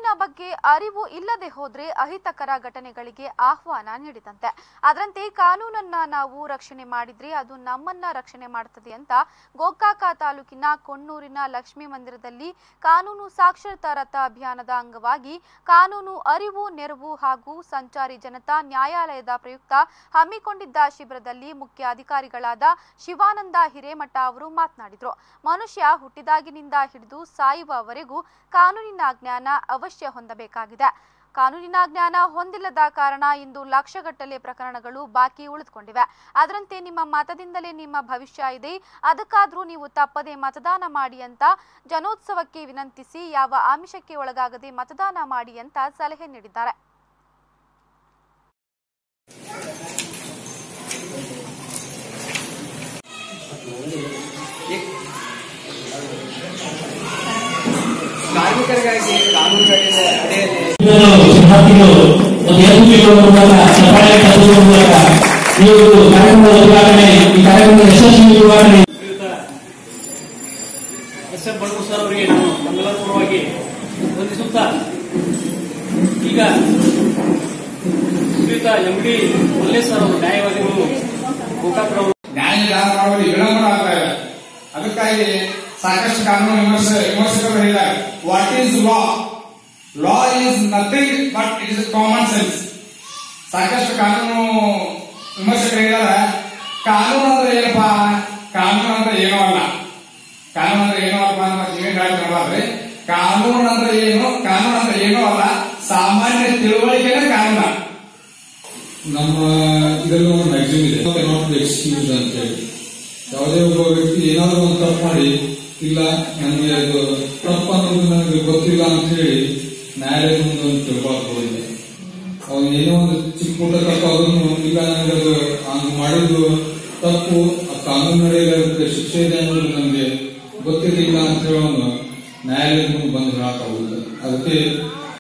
ಕಾನೂನಿನ ಬಗ್ಗೆ ಅರಿವು ಇಲ್ಲದೆ ಹೋದ್ರೆ ಅಹಿತಕರ ಘಟನೆಗಳಿಗೆ ಆಹ್ವಾನ ನೀಡಿದಂತೆ ಅದರಂತೆ ಕಾನೂನನ್ನ ನಾವು ರಕ್ಷಣೆ ಮಾಡಿದ್ರೆ ಅದು ನಮ್ಮನ್ನ ರಕ್ಷಣೆ ಮಾಡುತ್ತದೆ ಅಂತ ಗೋಕಾಕ ತಾಲೂಕಿನ ಕೊಣ್ಣೂರಿನ ಲಕ್ಷ್ಮೀ ಮಂದಿರದಲ್ಲಿ ಕಾನೂನು ಸಾಕ್ಷರತಾ ರಥ ಅಭಿಯಾನದ ಅಂಗವಾಗಿ ಕಾನೂನು ಅರಿವು ನೆರವು ಹಾಗೂ ಸಂಚಾರಿ ಜನತಾ ನ್ಯಾಯಾಲಯದ ಪ್ರಯುಕ್ತ ಹಮ್ಮಿಕೊಂಡಿದ್ದ ಶಿಬಿರದಲ್ಲಿ ಮುಖ್ಯ ಅಧಿಕಾರಿಗಳಾದ ಶಿವಾನಂದ ಹಿರೇಮಠ ಅವರು ಮಾತನಾಡಿದರು ಮನುಷ್ಯ ಹುಟ್ಟಿದಾಗಿನಿಂದ ಹಿಡಿದು ಸಾಯುವವರೆಗೂ ಕಾನೂನಿನ ಜ್ಞಾನ ಅವಶ್ಯ ಹೊಂದಬೇಕಾಗಿದೆ ಕಾನೂನಿನ ಜ್ಞಾನ ಹೊಂದಿಲ್ಲದ ಕಾರಣ ಇಂದು ಲಕ್ಷಗಟ್ಟಲೆ ಪ್ರಕರಣಗಳು ಬಾಕಿ ಉಳಿದುಕೊಂಡಿವೆ ಅದರಂತೆ ನಿಮ್ಮ ಮತದಿಂದಲೇ ನಿಮ್ಮ ಭವಿಷ್ಯ ಇದೆ ಅದಕ್ಕಾದ್ರೂ ನೀವು ತಪ್ಪದೆ ಮತದಾನ ಮಾಡಿ ಅಂತ ಜನೋತ್ಸವಕ್ಕೆ ವಿನಂತಿಸಿ ಯಾವ ಆಮಿಷಕ್ಕೆ ಒಳಗಾಗದೆ ಮತದಾನ ಮಾಡಿ ಅಂತ ಸಲಹೆ ನೀಡಿದ್ದಾರೆ ಕಾರ್ಮಿಕರಿಗಾಗಿ ಕಾನೂನುಗಳಿಂದ ಅಡಿಯಲ್ಲಿ ವಿದ್ಯಾರ್ಥಿಗಳು ಒಂದು ಎರಡು ತಿಂಗಳ ಮೂಲಕ ಸಫಾಯಿ ತಲುಪುವ ಮೂಲಕ ಈ ಒಂದು ಕಾರ್ಯಕ್ರಮದ ಉದ್ಘಾಟನೆ ಈ ಕಾರ್ಯಕ್ರಮದ ಯಶಸ್ವಿ ನಿರ್ವಹಣೆ ಶ್ರೀಯುತ ಎಸ್ ಎಂ ಬಡಗು ಸರ್ ಅವರಿಗೆ ನಾನು ಮಂಗಲಪೂರ್ವವಾಗಿ ವಂದಿಸುತ್ತಾ ಈಗ ಶ್ರೀಯುತ ಎಂ ಡಿ ಮಲ್ಲೇಶ್ ಸರ್ ಅವರು ನ್ಯಾಯವಾದಿಗಳು ಗೋಕಾಕ್ರವರು ನ್ಯಾಯ ನಿಧಾನ ಮಾಡುವಲ್ಲಿ ವಿಳಂಬ ಆಗ್ತಾ ಇದೆ ಅದಕ್ಕಾಗಿ ಸಾಕಷ್ಟು ಕಾನೂನು ವಿಮರ್ಶೆ ವಿಮರ್ಶಕರು ಹೇಳಿದ್ದಾರೆ what is law law is nothing but it is common sense ಸಾಕಷ್ಟು ಕಾನೂನು ವಿಮರ್ಶಕರು ಹೇಳಿದ್ದಾರೆ ಕಾನೂನು ಅಂದ್ರೆ ಏನಪ್ಪಾ ಕಾನೂನು ಅಂದ್ರೆ ಏನೂ ಅಲ್ಲ ಕಾನೂನು ಅಂದ್ರೆ ಏನೋ ಅಲ್ಲ ಅಂತ ನೀವೇ ಹೇಳ್ತಿರಬಾರ್ದ್ರಿ ಕಾನೂನು ಅಂದ್ರೆ ಏನು ಕಾನೂನು ಅಂದ್ರೆ ಏನೂ ಅಲ್ಲ ಸಾಮಾನ್ಯ ತಿಳುವಳಿಕೆನೇ ಕಾನೂನ ನಮ್ಮ ಇದರಲ್ಲಿ ಒಂದು ಮ್ಯಾಗ್ಝಿನ್ ಇದೆ ನಾಟ್ ಬಿ ಎಕ್ಸ್ಕ್ಯೂಸ್ ಅಂತ ಹೇಳಿ ಯಾವುದೇ ಒಬ್ಬ ವ್ಯಕ್ತಿ ಏನಾದರೂ ಒಂದು ತಪ್ಪು ಮಾಡಿ ಇಲ್ಲ ನನಗೆ ಅದು ತಪ್ಪು ಅನ್ನೋದು ನನಗೆ ಗೊತ್ತಿಲ್ಲ ಅಂತ ಹೇಳಿ ನ್ಯಾಯಾಲಯದ ಮುಂದೆ ಒಂದು ತಿಳ್ಕೊಳ್ಬೋದಿಲ್ಲ ಅವನು ಏನೋ ಒಂದು ಚಿಕ್ಕ ಪುಟ್ಟ ತಪ್ಪು ಅದನ್ನು ಇಲ್ಲ ನನಗೆ ಅದು ಹಂಗ್ ಮಾಡಿದ್ದು ತಪ್ಪು ಆ ಕಾನೂನು ನಡೆಯಲು ಅದಕ್ಕೆ ಶಿಕ್ಷೆ ಇದೆ ಅನ್ನೋದು ನನಗೆ ಗೊತ್ತಿರಲಿಲ್ಲ ಅಂತ ಹೇಳಿ ಅವನು ನ್ಯಾಯಾಲಯದ ಮುಂದೆ ಬಂದು ಹೇಳಕ್ಕಾಗುದಿಲ್ಲ ಅದಕ್ಕೆ